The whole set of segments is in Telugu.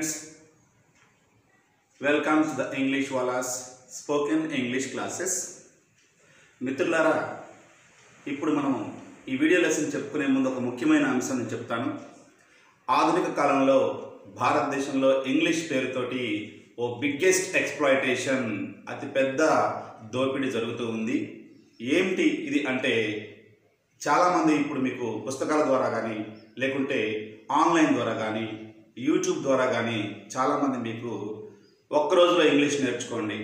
students, welcome to the English Walla's spoken English classes. మిత్రులారా ఇప్పుడు మనం ఈ వీడియో లెసన్ చెప్పుకునే ముందు ఒక ముఖ్యమైన అంశం నేను చెప్తాను ఆధునిక కాలంలో భారతదేశంలో ఇంగ్లీష్ పేరుతోటి ఓ బిగ్గెస్ట్ ఎక్స్ప్లాయిటేషన్ అతిపెద్ద దోపిడీ జరుగుతూ ఉంది ఏమిటి ఇది అంటే చాలామంది ఇప్పుడు మీకు పుస్తకాల ద్వారా కానీ లేకుంటే ఆన్లైన్ ద్వారా కానీ యూట్యూబ్ ద్వారా కానీ చాలామంది మీకు ఒక్క రోజులో ఇంగ్లీష్ నేర్చుకోండి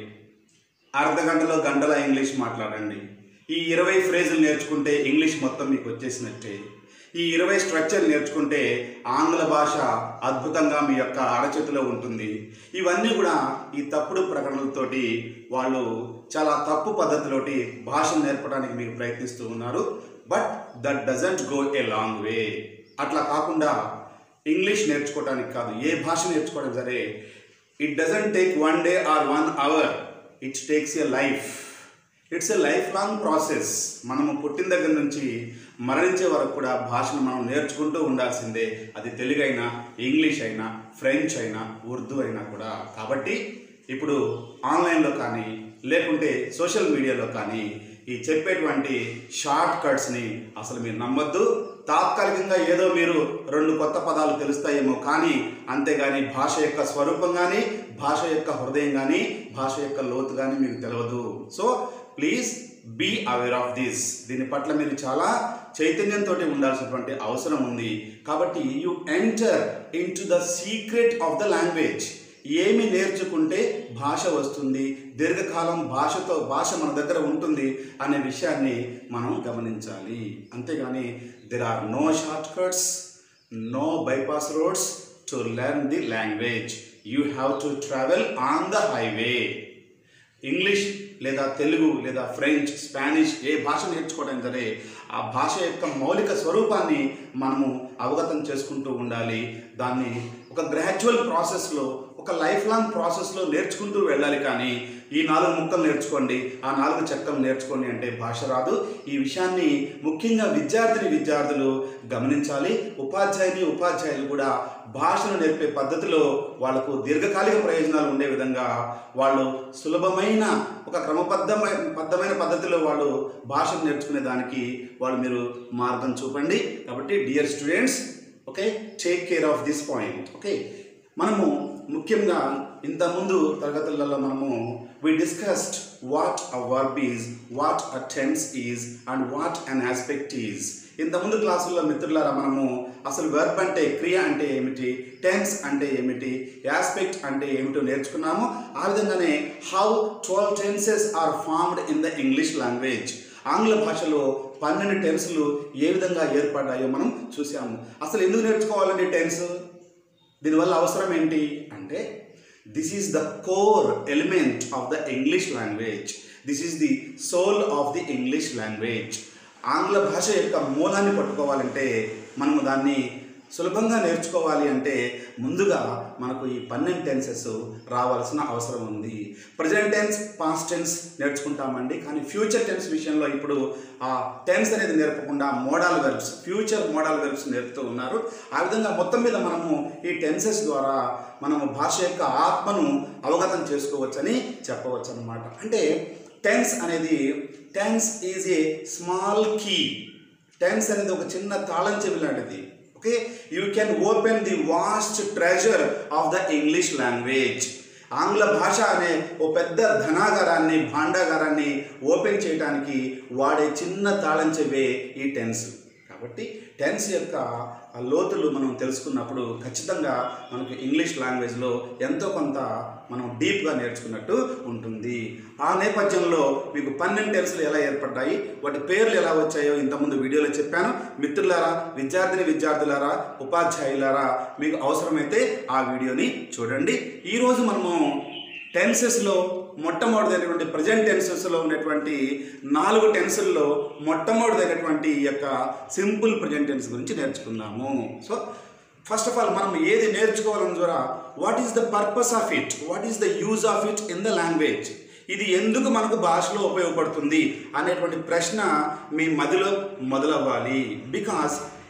అర్ధ గంటలో గంటల ఇంగ్లీష్ మాట్లాడండి ఈ ఇరవై ఫ్రేజులు నేర్చుకుంటే ఇంగ్లీష్ మొత్తం మీకు వచ్చేసినట్టే ఈ ఇరవై స్ట్రక్చర్ నేర్చుకుంటే ఆంగ్ల భాష అద్భుతంగా మీ యొక్క అరచేతిలో ఉంటుంది ఇవన్నీ కూడా ఈ తప్పుడు ప్రకటనలతోటి వాళ్ళు చాలా తప్పు పద్ధతిలోటి భాష నేర్పడానికి మీకు ప్రయత్నిస్తూ ఉన్నారు but that doesn't go a long way అట్లా కాకుండా ఇంగ్లీష్ నేర్చుకోవడానికి కాదు ఏ భాష నేర్చుకోవడం సరే it doesn't take one day or one hour it takes a life it's a life long process మనము పుట్టిన దగ్గర నుంచి మరణించే వరకు కూడా భాషను మనం నేర్చుకుంటూ ఉండాల్సిందే అది తెలుగు అయినా ఇంగ్లీష్ అయినా ఫ్రెంచ్ అయినా ఉర్దూ అయినా కూడా కాబట్టి ఇప్పుడు ఆన్లైన్లో కానీ లేకుంటే సోషల్ మీడియాలో కానీ ఈ చెప్పేటువంటి షార్ట్ కట్స్ని అసలు మీరు నమ్మొద్దు తాత్కాలికంగా ఏదో మీరు రెండు కొత్త పదాలు తెలుస్తాయేమో కానీ అంతేగాని భాష యొక్క స్వరూపం కానీ భాష యొక్క హృదయం కానీ భాష యొక్క లోతు కానీ మీకు తెలియదు so please be aware of this దీని పట్ల మీరు చాలా చైతన్యంతో ఉండాల్సినటువంటి అవసరం ఉంది కాబట్టి you enter into the secret of the language ఏమి నేర్చుకుంటే భాష వస్తుంది దీర్ఘకాలం భాషతో భాష మన దగ్గర ఉంటుంది అనే విషయాన్ని మనం గమనించాలి అంతేగాని there are no short cuts no bypass roads to learn the language you have to travel on the highway English లేదా తెలుగు లేదా ఫ్రెంచ్ స్పానిష్ ఏ భాష నేర్చుకోవడం సరే ఆ భాష యొక్క మౌలిక స్వరూపాన్ని మనము అవగతం చేసుకుంటూ ఉండాలి దాన్ని ఒక గ్రాడ్యువల్ ప్రాసెస్లో ఒక లైఫ్ లాంగ్ ప్రాసెస్లో నేర్చుకుంటూ వెళ్ళాలి కానీ ఈ నాలుగు ముక్కలు నేర్చుకోండి ఆ నాలుగు చెక్కలు నేర్చుకోండి అంటే భాష రాదు ఈ విషయాన్ని ముఖ్యంగా విద్యార్థిని విద్యార్థులు గమనించాలి ఉపాధ్యాయుని ఉపాధ్యాయులు కూడా భాషను నేర్పే పద్ధతిలో వాళ్ళకు దీర్ఘకాలిక ప్రయోజనాలు ఉండే విధంగా వాళ్ళు సులభమైన ఒక క్రమబద్ధమైన బద్ధమైన పద్ధతిలో వాళ్ళు భాషను నేర్చుకునే దానికి వాళ్ళు మీరు మార్గం చూపండి కాబట్టి dear students okay take care of this point okay మనము ముఖ్యంగా ఇంతకుముందు తరగతులలో మనము we discussed what a verb is what a tense is and what an aspect is ఇంతకుముందు క్లాసుల్లో మిత్రులారా మనము అసలు వెర్బ్ అంటే క్రియ అంటే ఏమిటి టెన్స్ అంటే ఏమిటి యాస్పెక్ట్ అంటే ఏమిటో నేర్చుకున్నాము ఆ విధంగానే how twelve tenses are formed in the English language ఆంగ్ల భాషలో పన్నెండు టెన్స్లు ఏ విధంగా ఏర్పడ్డాయో మనం చూసాము అసలు ఎందుకు నేర్చుకోవాలండి టెన్స్ దీనివల్ల అవసరం ఏంటి అంటే this is the core element of the English language this is the soul of the English language ఆంగ్ల భాష యొక్క మూలాన్ని పట్టుకోవాలంటే మనము దాన్ని సులభంగా నేర్చుకోవాలి అంటే ముందుగా మనకు ఈ పన్నెండు టెన్సెస్ రావాల్సిన అవసరం ఉంది ప్రజెంట్ టెన్స్ పాస్ట్ టెన్స్ నేర్చుకుంటామండి కానీ ఫ్యూచర్ టెన్స్ విషయంలో ఇప్పుడు ఆ టెన్స్ అనేది నేర్పకుండా modal verbs future modal verbs నేర్పుతూ ఉన్నారు ఆ విధంగా మొత్తం మీద మనము ఈ టెన్సెస్ ద్వారా మనము భాష యొక్క ఆత్మను అవగతం చేసుకోవచ్చని చెప్పవచ్చు అనమాట అంటే టెన్స్ అనేది tense is a small key tense అనేది ఒక చిన్న తాళం చెవి లాంటిది okay you can open the vast treasure of the English language ఆంగ్ల భాష అనే ఓ పెద్ద ధనాగారాన్ని భాండాగారాన్ని ఓపెన్ చేయడానికి వాడే చిన్న తాళం చెవే ఈ టెన్స్ కాబట్టి టెన్స్ యొక్క ఆ లోతులు మనం తెలుసుకున్నప్పుడు ఖచ్చితంగా మనకు ఇంగ్లీష్ లాంగ్వేజ్లో ఎంతో కొంత మనం డీప్గా నేర్చుకున్నట్టు ఉంటుంది ఆ నేపథ్యంలో మీకు పన్నెండు టెన్స్లు ఎలా ఏర్పడ్డాయి వాటి పేర్లు ఎలా వచ్చాయో ఇంతకుముందు వీడియోలో చెప్పాను మిత్రులారా విద్యార్థిని విద్యార్థులారా ఉపాధ్యాయులారా మీకు అవసరమైతే ఆ వీడియోని చూడండి ఈరోజు మనము టెన్సెస్లో మొట్టమొదటిదైనటువంటి ప్రజెంట్ టెన్సెస్లో ఉన్నటువంటి నాలుగు టెన్సుల్లో మొట్టమొదటిదైనటువంటి ఈ యొక్క సింపుల్ ప్రజెంట్ టెన్స్ గురించి నేర్చుకుందాము సో ఫస్ట్ ఆఫ్ ఆల్ మనం ఏది నేర్చుకోవాలని ద్వారా what is the purpose of it what is the use of it in the language ఇది ఎందుకు మనకు భాషలో ఉపయోగపడుతుంది అనేటువంటి ప్రశ్న మీ మదిలో మొదలవ్వాలి because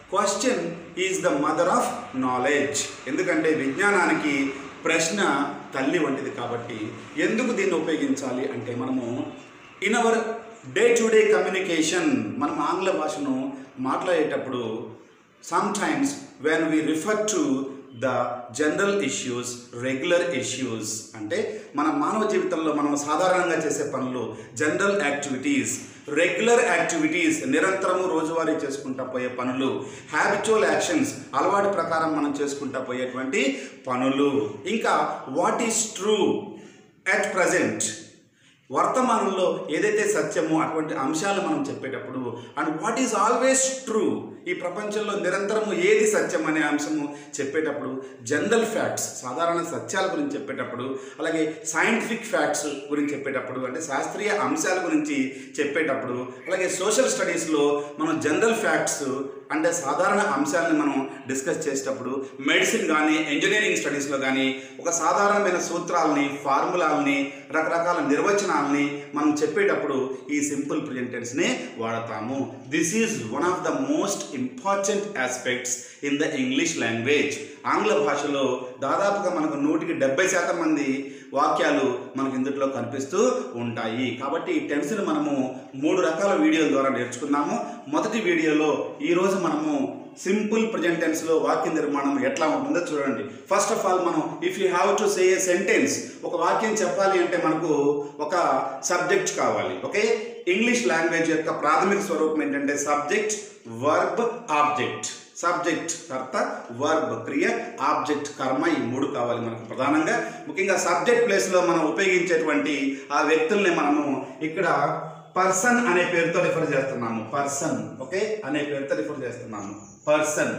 question is the mother of knowledge ఎందుకంటే విజ్ఞానానికి ప్రశ్న తల్లి వంటిది కాబట్టి ఎందుకు దీన్ని ఉపయోగించాలి అంటే మనము in our day to day communication మనం ఆంగ్ల భాషను మాట్లాడేటప్పుడు sometimes when we refer to the general issues regular issues అంటే మన మానవ జీవితంలో మనం సాధారణంగా చేసే పనులు జనరల్ యాక్టివిటీస్ రెగ్యులర్ యాక్టివిటీస్ నిరంతరము రోజువారీ చేసుకుంటా పోయే పనులు హ్యాబిచువల్ యాక్షన్స్ అలవాటు ప్రకారం మనం చేసుకుంటా పోయేటువంటి పనులు ఇంకా what is true at present వర్తమానంలో ఏదైతే సత్యమో అటువంటి అంశాలు మనం చెప్పేటప్పుడు and what is always true ఈ ప్రపంచంలో నిరంతరము ఏది సత్యం అనే అంశము చెప్పేటప్పుడు జనరల్ ఫ్యాక్ట్స్ సాధారణ సత్యాల గురించి చెప్పేటప్పుడు అలాగే సైంటిఫిక్ ఫ్యాక్ట్స్ గురించి చెప్పేటప్పుడు అంటే శాస్త్రీయ అంశాల గురించి చెప్పేటప్పుడు అలాగే సోషల్ స్టడీస్లో మనం జనరల్ ఫ్యాక్ట్స్ అంటే సాధారణ అంశాలను మనం డిస్కస్ చేసేటప్పుడు మెడిసిన్ కానీ ఇంజనీరింగ్ స్టడీస్లో కానీ ఒక సాధారణమైన సూత్రాలని ఫార్ములాలని రకరకాల నిర్వచనాలని మనం చెప్పేటప్పుడు ఈ సింపుల్ ప్రెజెంటెన్స్ని వాడతాము this is one of the most important aspects in the English language ఆంగ్ల భాషలో దాదాపుగా మనకు నూటికి డెబ్బై శాతం మంది వాక్యాలు మనకు ఇందులో కనిపిస్తూ ఉంటాయి కాబట్టి ఈ టెన్స్ని మనము మూడు రకాల వీడియోల ద్వారా నేర్చుకున్నాము మొదటి వీడియోలో ఈరోజు మనము సింపుల్ ప్రజెంట్ టెన్స్లో వాక్య నిర్మాణం ఎట్లా ఉంటుందో చూడండి ఫస్ట్ ఆఫ్ ఆల్ మనం if you have to say a sentence ఒక వాక్యం చెప్పాలి అంటే మనకు ఒక సబ్జెక్ట్ కావాలి ఓకే ఇంగ్లీష్ లాంగ్వేజ్ యొక్క ప్రాథమిక స్వరూపం ఏంటంటే సబ్జెక్ట్ వర్బ్ ఆబ్జెక్ట్ సబ్జెక్ట్ కర్త వర్బ్ క్రియ ఆబ్జెక్ట్ కర్మ ఈ మూడు కావాలి మనకు ప్రధానంగా ముఖ్యంగా సబ్జెక్ట్ ప్లేస్లో మనం ఉపయోగించేటువంటి ఆ వ్యక్తుల్ని మనము ఇక్కడ పర్సన్ అనే పేరుతో రిఫర్ చేస్తున్నాము పర్సన్ ఓకే అనే పేరుతో రిఫర్ చేస్తున్నాము పర్సన్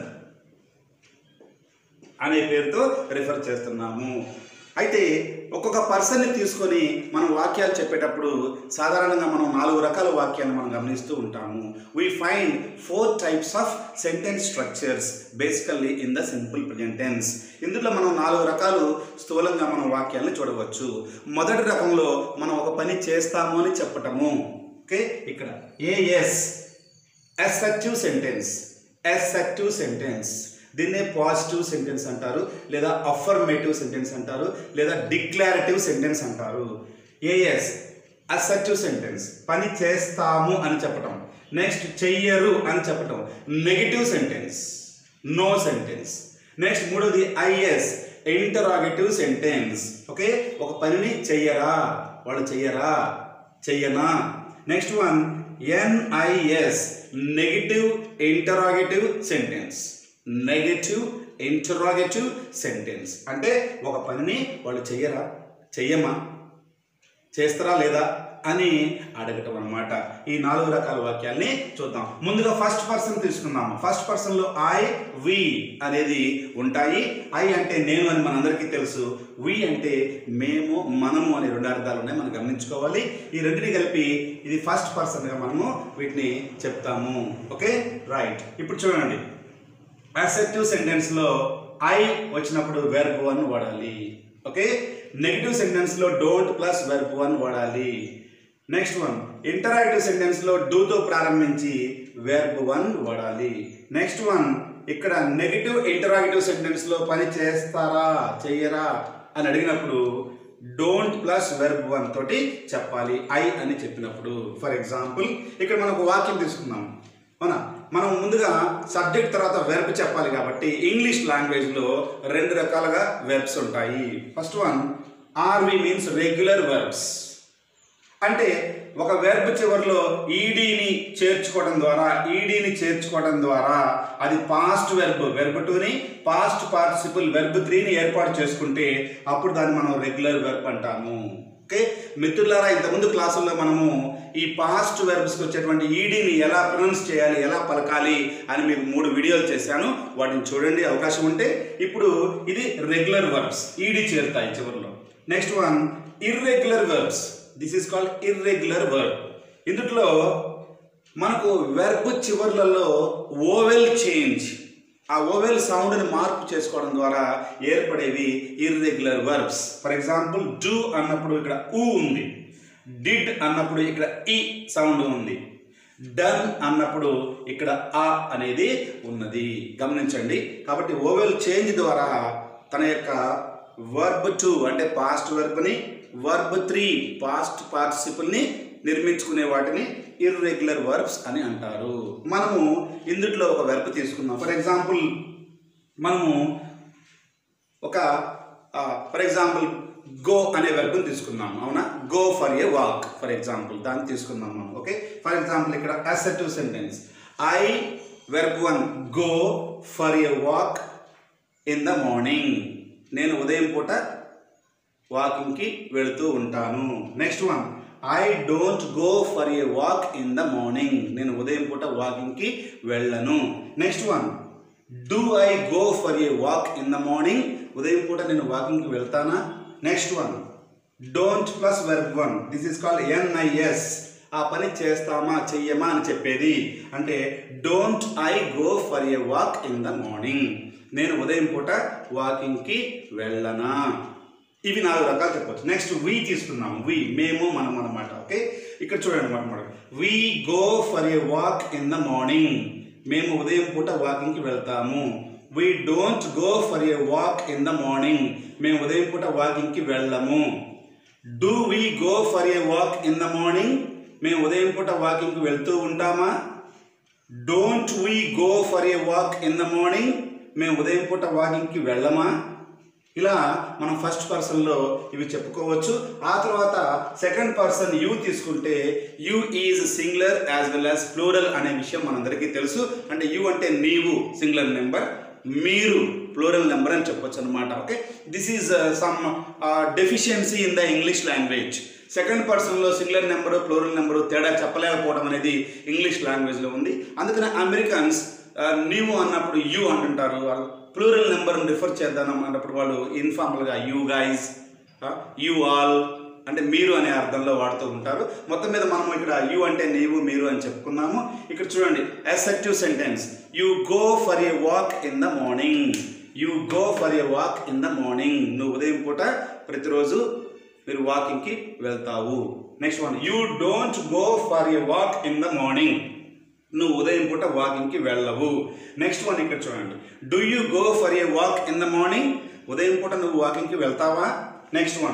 అనే పేరుతో రిఫర్ చేస్తున్నాము అయితే ఒక్కొక్క పర్సన్ని తీసుకొని మనం వాక్యాలు చెప్పేటప్పుడు సాధారణంగా మనం నాలుగు రకాల వాక్యాలను మనం గమనిస్తూ ఉంటాము we find four types of sentence structures basically in the simple present tense ఇందులో మనం నాలుగు రకాలు స్థూలంగా మనం వాక్యాలను చూడవచ్చు మొదటి రకంలో మనం ఒక పని చేస్తాము అని చెప్పటము ఓకే ఇక్కడ AS assertive sentence assertive sentence దీన్నే పాజిటివ్ సెంటెన్స్ అంటారు లేదా అఫర్మేటివ్ సెంటెన్స్ అంటారు లేదా డిక్లారేటివ్ సెంటెన్స్ అంటారు ఏఎస్ అసెక్టివ్ సెంటెన్స్ పని చేస్తాము అని చెప్పటం నెక్స్ట్ చెయ్యరు అని చెప్పటం negative sentence no sentence next మూడోది ఐఎస్ ఇంటరాగేటివ్ సెంటెన్స్ ఓకే ఒక పనిని చెయ్యరా వాళ్ళు చెయ్యరా చెయ్యనా next one NIS negative interrogative sentence negative interrogative sentence అంటే ఒక పనిని వాళ్ళు చెయ్యరా చెయ్యమా చేస్తారా లేదా అని అడగటం అనమాట ఈ నాలుగు రకాల వాక్యాల్ని చూద్దాం ముందుగా ఫస్ట్ పర్సన్ తీసుకుందాము ఫస్ట్ పర్సన్లో ఐ వి అనేది ఉంటాయి ఐ అంటే నేను అని మనందరికీ తెలుసు వి అంటే మేము మనము అనే రెండు అర్థాలు ఉన్నాయి మనం గమనించుకోవాలి ఈ రెండింటిని కలిపి ఇది ఫస్ట్ పర్సన్గా మనము వీటిని చెప్తాము ఓకే రైట్ ఇప్పుడు చూడండి అసెప్టివ్ సెంటెన్స్లో ఐ వచ్చినప్పుడు వెర్బ్ వన్ వాడాలి ఓకే నెగిటివ్ సెంటెన్స్లో డోంట్ ప్లస్ వెర్బ్ వన్ వాడాలి నెక్స్ట్ వన్ ఇంటరాక్టివ్ సెంటెన్స్లో డూతో ప్రారంభించి వెర్బ్ వన్ వాడాలి నెక్స్ట్ వన్ ఇక్కడ నెగిటివ్ ఇంటరాక్టివ్ సెంటెన్స్లో పని చేస్తారా చెయ్యరా అని అడిగినప్పుడు డోంట్ ప్లస్ వెర్బ్ వన్ తోటి చెప్పాలి ఐ అని చెప్పినప్పుడు ఫర్ ఎగ్జాంపుల్ ఇక్కడ మనం ఒక వాక్యం తీసుకుందాం అవునా మనం ముందుగా సబ్జెక్ట్ తర్వాత వెర్బ్ చెప్పాలి కాబట్టి ఇంగ్లీష్ లాంగ్వేజ్లో రెండు రకాలుగా వెర్బ్స్ ఉంటాయి first one RV means regular verbs అంటే ఒక వెర్బ్ చివరిలో ఈడీని చేర్చుకోవడం ద్వారా ఈడీని చేర్చుకోవడం ద్వారా అది పాస్ట్ వెర్బ్ వెర్బ్ టూని పాస్ట్ పార్టిసిపుల్ వెర్బ్ త్రీని ఏర్పాటు చేసుకుంటే అప్పుడు దాన్ని మనం రెగ్యులర్ వెర్బ్ అంటాము ఓకే మిత్రులారా ఇంతకుముందు క్లాసుల్లో మనము ఈ పాస్ట్ వెర్బ్స్కి వచ్చేటువంటి ఈడీని ఎలా ప్రొనౌన్స్ చేయాలి ఎలా పలకాలి అని మీకు మూడు వీడియోలు చేశాను వాటిని చూడండి అవకాశం ఉంటే ఇప్పుడు ఇది రెగ్యులర్ వర్బ్స్ ఈడీ చేరుతాయి చివరిలో next one irregular verbs this is called irregular verb ఇందులో మనకు వెర్బ్ చివర్లలో ఓవెల్ చేంజ్ ఆ ఓవెల్ సౌండ్ని మార్పు చేసుకోవడం ద్వారా ఏర్పడేవి irregular verbs for example do అన్నప్పుడు ఇక్కడ ఊ ఉంది డిడ్ అన్నప్పుడు ఇక్కడ ఈ సౌండ్ ఉంది డన్ అన్నప్పుడు ఇక్కడ ఆ అనేది ఉన్నది గమనించండి కాబట్టి ఓవెల్ చేంజ్ ద్వారా తన యొక్క వర్బ్ టూ అంటే పాస్ట్ వర్బ్ని వర్బ్ త్రీ పాస్ట్ పార్టిసిపుల్ని నిర్మించుకునే వాటిని ఇర్రెగ్యులర్ వర్బ్స్ అని అంటారు మనము ఇందుట్లో ఒక వెర్బ్ తీసుకుందాం ఫర్ ఎగ్జాంపుల్ మనము ఒక ఫర్ ఎగ్జాంపుల్ గో అనే వెర్బ్ని తీసుకుందాం అవునా go for a walk for example దాన్ని తీసుకుందాం మనం ఓకే ఫర్ ఎగ్జాంపుల్ ఇక్కడ assertive sentence I verb one go for a walk in the morning నేను ఉదయం పూట వాకింగ్కి వెళుతూ ఉంటాను next one I don't go for a walk in the morning నేను ఉదయం పూట వాకింగ్కి వెళ్ళను next one do I go for a walk in the morning ఉదయం పూట నేను వాకింగ్కి వెళ్తానా next one don't plus verb one this is called NIS ఆ పని చేస్తామా చెయ్యమా అని చెప్పేది అంటే don't I go for a walk in the morning నేను ఉదయం పూట వాకింగ్కి వెళ్ళనా ఇవి నాలుగు రకాలు చెప్పొచ్చు నెక్స్ట్ వి తీసుకుందాం వి మేము మనం అనమాట ఓకే ఇక్కడ చూడండి అనమాట we go for a walk in the morning మేము ఉదయం పూట వాకింగ్కి వెళ్తాము we don't go for a walk in the morning మేము ఉదయం పూట వాకింగ్కి వెళ్ళము do we go for a walk in the morning మేము ఉదయం పూట వాకింగ్కి వెళ్తూ ఉంటామా don't we go for a walk in the morning మేము ఉదయం పూట వాకింగ్కి వెళ్ళమా ఇలా మనం ఫస్ట్ పర్సన్లో ఇవి చెప్పుకోవచ్చు ఆ తర్వాత సెకండ్ పర్సన్ యూ తీసుకుంటే you is singular as well as plural అనే విషయం మనందరికీ తెలుసు అంటే యూ అంటే నీవు సింగులర్ నెంబర్ మీరు ప్లూరల్ నెంబర్ అని చెప్పొచ్చు అనమాట okay this is some deficiency in the English language second పర్సన్లో సింగులర్ నెంబరు ప్లూరల్ నెంబరు తేడా చెప్పలేకపోవడం అనేది ఇంగ్లీష్ లాంగ్వేజ్లో ఉంది అందుకని అమెరికన్స్ నీవు అన్నప్పుడు యూ అంటుంటారు ప్లూరల్ నెంబర్ని రిఫర్ చేద్దాం అన్నప్పుడు వాళ్ళు ఇన్ఫార్మల్గా యూ గైజ్ యూ ఆల్ అంటే మీరు అనే అర్థంలో వాడుతూ ఉంటారు మొత్తం మీద మనం ఇక్కడ యూ అంటే నీవు మీరు అని చెప్పుకున్నాము ఇక్కడ చూడండి assertive sentence you go for a walk in the morning you go for a walk in the morning నువ్వు ఉదయం పూట ప్రతిరోజు మీరు వాకింగ్కి వెళ్తావు next one you don't go for a walk in the morning నువ్వు ఉదయం పూట వాకింగ్కి వెళ్ళవు నెక్స్ట్ వన్ ఇక్కడ చూడండి do you go for a walk in the morning ఉదయం పూట నువ్వు వాకింగ్కి వెళ్తావా next one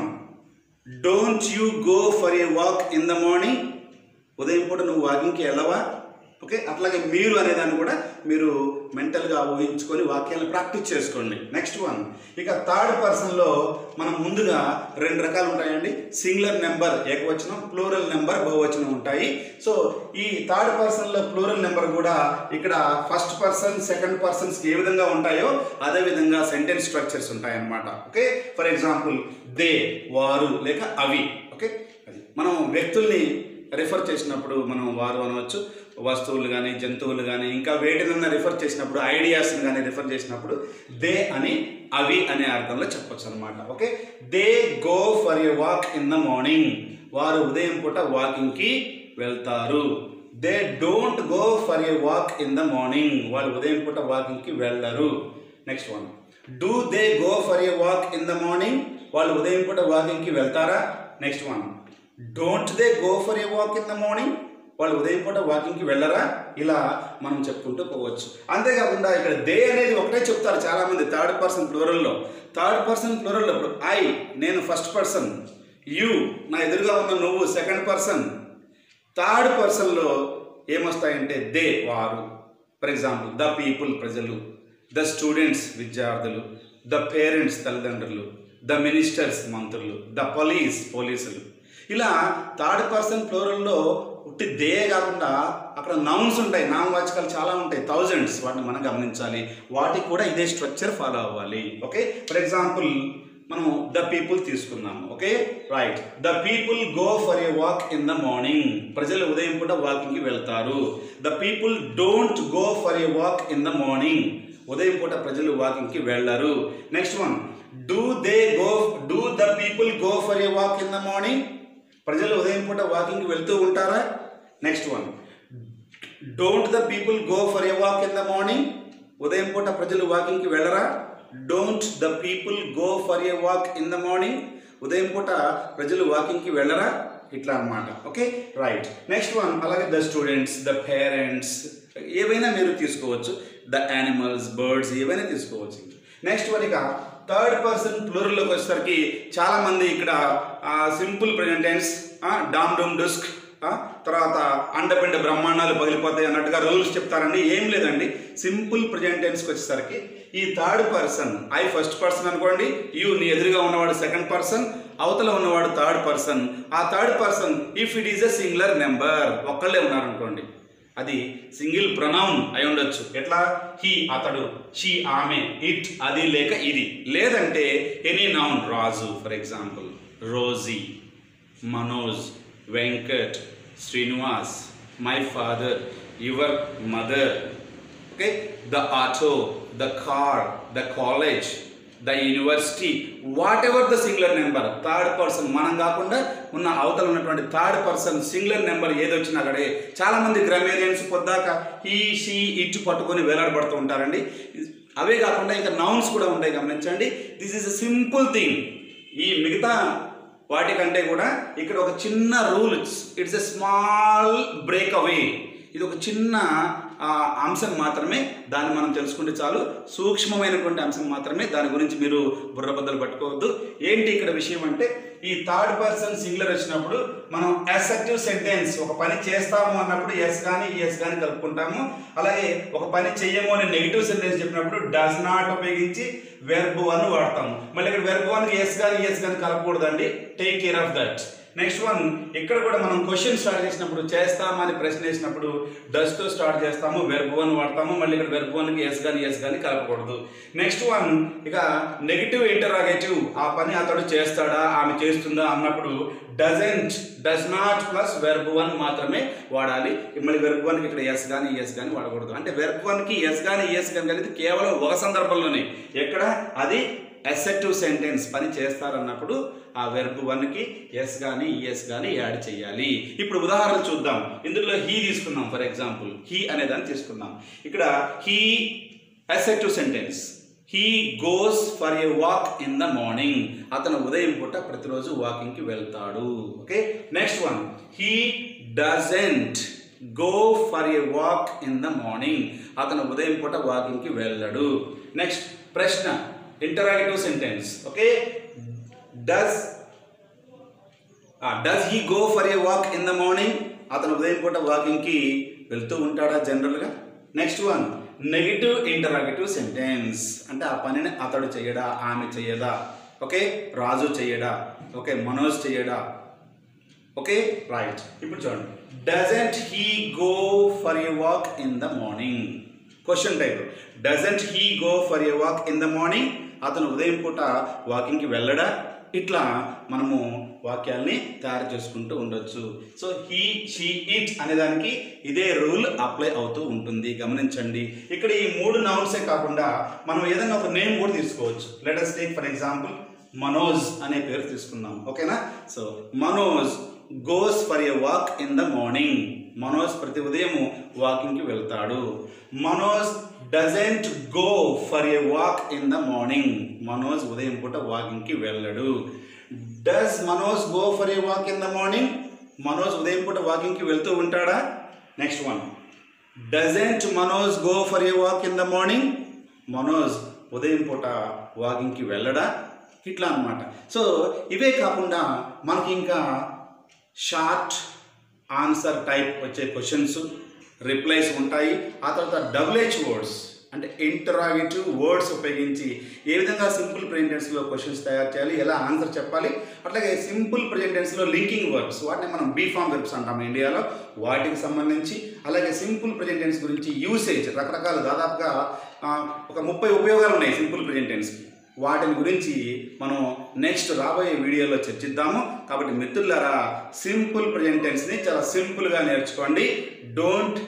don't you go for a walk in the morning ఉదయం పూట నువ్వు వాకింగ్కి వెళ్ళవా ఓకే అట్లాగే మీరు అనేదాన్ని కూడా మీరు మెంటల్గా ఊహించుకొని వాక్యాలను ప్రాక్టీస్ చేసుకోండి నెక్స్ట్ వన్ ఇక థర్డ్ పర్సన్లో మనం ముందుగా రెండు రకాలు ఉంటాయండి సింగులర్ నెంబర్ ఏకవచనం ప్లూరల్ నెంబర్ బహువచనం ఉంటాయి సో ఈ థర్డ్ పర్సన్లో ప్లూరల్ నెంబర్ కూడా ఇక్కడ ఫస్ట్ పర్సన్ సెకండ్ పర్సన్స్కి ఏ విధంగా ఉంటాయో అదే విధంగా సెంటెన్స్ స్ట్రక్చర్స్ ఉంటాయన్నమాట ఓకే ఫర్ ఎగ్జాంపుల్ దే వారు లేక అవి ఓకే అది మనం వ్యక్తుల్ని రిఫర్ చేసినప్పుడు మనం వారు అనవచ్చు వస్తువులు కానీ జంతువులు కానీ ఇంకా వేటినన్నా రిఫర్ చేసినప్పుడు ఐడియాస్ని కానీ రిఫర్ చేసినప్పుడు దే అని అవి అనే అర్థంలో చెప్పొచ్చు అనమాట okay they go for a walk in the morning వారు ఉదయం పూట వాకింగ్కి వెళ్తారు they don't go for a walk in the morning వాళ్ళు ఉదయం పూట వాకింగ్కి వెళ్ళరు next one do they go for a walk in the morning వాళ్ళు ఉదయం పూట వాకింగ్కి వెళ్తారా next one don't they go for a walk in the morning వాళ్ళు ఉదయం పూట వాకింగ్కి వెళ్ళరా ఇలా మనం చెప్పుకుంటూ పోవచ్చు అంతేకాకుండా ఇక్కడ దే అనేది ఒకటే చెప్తారు చాలామంది థర్డ్ పర్సన్ ప్లూరల్లో థర్డ్ పర్సన్ ప్లూరల్లో ఇప్పుడు ఐ నేను ఫస్ట్ పర్సన్ యు నా ఎదురుగా ఉన్న నువ్వు సెకండ్ పర్సన్ థర్డ్ పర్సన్లో ఏమొస్తాయంటే దే వారు ఫర్ ఎగ్జాంపుల్ ద పీపుల్ ప్రజలు ద స్టూడెంట్స్ విద్యార్థులు ద పేరెంట్స్ తల్లిదండ్రులు ద మినిస్టర్స్ మంత్రులు ద పోలీస్ పోలీసులు ఇలా థర్డ్ పర్సన్ ఫ్లోరల్లో ఉట్టి దే కాకుండా అక్కడ నౌన్స్ ఉంటాయి నామవాచకాలు చాలా ఉంటాయి థౌజండ్స్ వాటిని మనం గమనించాలి వాటికి కూడా ఇదే స్ట్రక్చర్ ఫాలో అవ్వాలి ఓకే ఫర్ ఎగ్జాంపుల్ మనం ద పీపుల్ తీసుకుందాం okay right the people go for a walk in the morning ప్రజలు ఉదయం పూట వాకింగ్కి వెళ్తారు the people don't go for a walk in the morning ఉదయం పూట ప్రజలు వాకింగ్కి వెళ్ళరు next one do they go do the people go for a walk in the morning ప్రజలు ఉదయం పూట వాకింగ్కి వెళ్తూ ఉంటారా next one don't the people go for a walk in the morning ఉదయం పూట ప్రజలు వాకింగ్కి వెళ్ళరా don't the people go for a walk in the morning ఉదయం పూట ప్రజలు వాకింగ్కి వెళ్ళరా ఇట్లా అన్నమాట ఓకే రైట్ నెక్స్ట్ వన్ అలాగే ద స్టూడెంట్స్ ద పేరెంట్స్ ఏవైనా మీరు తీసుకోవచ్చు ద యానిమల్స్ బర్డ్స్ ఏవైనా తీసుకోవచ్చు నెక్స్ట్ వన్ ఇక థర్డ్ పర్సన్ ప్లూరల్లోకి వచ్చేసరికి చాలా మంది ఇక్కడ సింపుల్ ప్రెజెంటెన్స్ డామ్ డూమ్ డుస్క్ ఆ, తర్వాత అండపిండ బ్రహ్మాండాలు పగిలిపోతాయి అన్నట్టుగా రూల్స్ చెప్తారండి ఏం లేదండి సింపుల్ ప్రెజెంటెన్స్కి వచ్చేసరికి ఈ third person I first person అనుకోండి యూ నీ ఎదురుగా ఉన్నవాడు సెకండ్ పర్సన్ అవతల ఉన్నవాడు థర్డ్ పర్సన్ ఆ third person if it is a singular number ఒక్కళ్ళే ఉన్నారనుకోండి అది సింగిల్ ప్రొనౌన్ అయి ఉండొచ్చు ఎట్లా హీ అతడు షీ ఆమె ఇట్ అది లేక ఇది లేదంటే any noun Raju for example Rosie Manoj Venkat Srinivas my father your mother okay the auto the car the college the university whatever the singular number third person మనం కాకుండా ఉన్న అవతల ఉన్నటువంటి థర్డ్ పర్సన్ సింగులర్ నెంబర్ ఏది వచ్చినా అక్కడే చాలా మంది గ్రామేరియన్స్ పొద్దాక ఈ షీ ఇటు పట్టుకొని వేలాడబడుతూ ఉంటారండి అవే కాకుండా ఇంకా నౌన్స్ కూడా ఉంటాయి గమనించండి this is a simple thing ఈ మిగతా వాటికంటే కూడా ఇక్కడ ఒక చిన్న rule it's a small break అవే ఇది ఒక చిన్న ఆ, అంశం మాత్రమే దాన్ని మనం తెలుసుకుంటే చాలు సూక్ష్మమైనటువంటి అంశం మాత్రమే దాని గురించి మీరు బుర్రబద్దలు పట్టుకోవద్దు ఏంటి ఇక్కడ విషయం అంటే ఈ థర్డ్ పర్సన్ సింగులర్ వచ్చినప్పుడు మనం అసెక్టివ్ సెంటెన్స్ ఒక పని చేస్తాము అన్నప్పుడు ఎస్ కానీ ఎస్ కానీ కలుపుకుంటాము అలాగే ఒక పని చెయ్యము అని నెగిటివ్ సెంటెన్స్ చెప్పినప్పుడు డస్ నాట్ ఉపయోగించి వెర్బ్ వన్ వాడతాము మళ్ళీ ఇక్కడ వెర్బ్ వన్ ఎస్ కానీ ఎస్ కానీ కలపకూడదండి take care of that next one ఇక్కడ కూడా మనం క్వశ్చన్ స్టార్ట్ చేసినప్పుడు చేస్తామని ప్రశ్న వేసినప్పుడు డస్ తో స్టార్ట్ చేస్తాము వెర్బ్ వన్ వాడతాము మళ్ళీ ఇక్కడ వెర్బ్ వన్కి ఎస్ కానీ ఎస్ కానీ కలపకూడదు నెక్స్ట్ వన్ ఇక నెగిటివ్ ఇంటరాగేటివ్ ఆ పని అతడు చేస్తాడా ఆమె చేస్తుందా అన్నప్పుడు doesn't does not plus verb one మాత్రమే వాడాలి మళ్ళీ వెర్బ్ వన్కి ఇక్కడ ఎస్ కానీ ఎస్ కానీ వాడకూడదు అంటే వెర్బ్ వన్కి ఎస్ కానీ ఎస్ కానీ కలిపి కేవలం ఒక సందర్భంలోనే ఎక్కడ అది అసెక్టివ్ సెంటెన్స్ పని చేస్తారన్నప్పుడు ఆ వెర్బ్ వన్కి ఎస్ కానీ ఎస్ కానీ యాడ్ చేయాలి ఇప్పుడు ఉదాహరణ చూద్దాం ఇందులో హీ తీసుకుందాం ఫర్ ఎగ్జాంపుల్ హీ అనే దాన్ని తీసుకుందాం ఇక్కడ he assertive sentence he goes for a walk in the morning అతను ఉదయం పూట ప్రతిరోజు వాకింగ్కి వెళ్తాడు okay next one he doesn't go for a walk in the morning అతను ఉదయం పూట వాకింగ్కి వెళ్ళడు నెక్స్ట్ ప్రశ్న interrogative sentence okay does does he go for a walk in the morning అతను ఉదయం పూట వాకింగ్కి వెళ్తూ ఉంటాడా జనరల్గా next one negative interrogative sentence అంటే ఆ పనిని అతడు చేయడా ఆమె చేయదా ఓకే రాజు చేయడా ఓకే మనోజ్ చేయడా ఓకే రైట్ ఇప్పుడు చూడండి doesn't he go for a walk in the morning question type doesn't he go for a walk in the morning అతను ఉదయం పూట వాకింగ్కి వెళ్ళడా ఇట్లా మనము వాక్యాల్ని తయారు చేసుకుంటూ ఉండొచ్చు సో హీ షీ ఇట్ అనే దానికి ఇదే రూల్ అప్లై అవుతూ ఉంటుంది గమనించండి ఇక్కడ ఈ మూడు నౌన్సే కాకుండా మనం ఏదైనా ఒక నేమ్ కూడా తీసుకోవచ్చు let us take for example Manoj అనే పేరు తీసుకుందాం ఓకేనా so Manoj goes for a walk in the morning Manoj ప్రతి ఉదయం వాకింగ్కి వెళ్తాడు Manoj doesn't go for a walk in the morning Manoj ఉదయం పూట వాకింగ్కి వెళ్ళడు does Manoj go for a walk in the morning Manoj ఉదయం పూట వాకింగ్కి వెళ్తూ ఉంటాడా next one doesn't Manoj go for a walk in the morning Manoj ఉదయం పూట వాకింగ్కి వెళ్ళడా ఇట్లా అన్నమాట సో ఇవే కాకుండా మనకి ఇంకా షార్ట్ ఆన్సర్ టైప్ వచ్చే క్వశ్చన్స్ రిప్లైస్ ఉంటాయి ఆ తర్వాత డబుల్ హెచ్ వర్డ్స్ అంటే ఇంటరాగేటివ్ వర్డ్స్ ఉపయోగించి ఏ విధంగా సింపుల్ ప్రెజెంటెన్స్లో క్వశ్చన్స్ తయారు చేయాలి ఎలా ఆన్సర్ చెప్పాలి అట్లాగే సింపుల్ ప్రెజెంటెన్స్లో లింకింగ్ వర్డ్స్ వాటిని మనం బీ ఫామ్ వెబ్స్ అంటాం ఇండియాలో వాటికి సంబంధించి అలాగే సింపుల్ ప్రెజెంటెన్స్ గురించి యూసేజ్ రకరకాల దాదాపుగా ఆ, ఒక ముప్పై ఉపయోగాలు ఉన్నాయి సింపుల్ ప్రెజెంటెన్స్కి వాటిని గురించి మనం నెక్స్ట్ రాబోయే వీడియోలో చర్చిద్దాము కాబట్టి మిత్రులారా సింపుల్ ప్రెజెంటెన్స్ని చాలా సింపుల్గా నేర్చుకోండి don't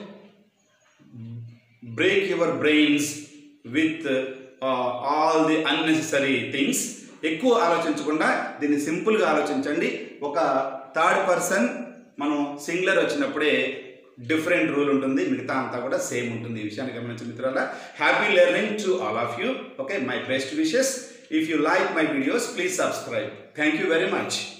break your brains with all the unnecessary things ఎక్కువ ఆలోచించకుండా దీన్ని సింపుల్గా ఆలోచించండి ఒక థర్డ్ పర్సన్ మనం సింగులర్ వచ్చినప్పుడే డిఫరెంట్ రూల్ ఉంటుంది మిగతా అంతా కూడా సేమ్ ఉంటుంది ఈ విషయాన్ని గమనించిన మిత్రుల happy learning to all of you okay my best wishes if you like my videos please subscribe thank you very much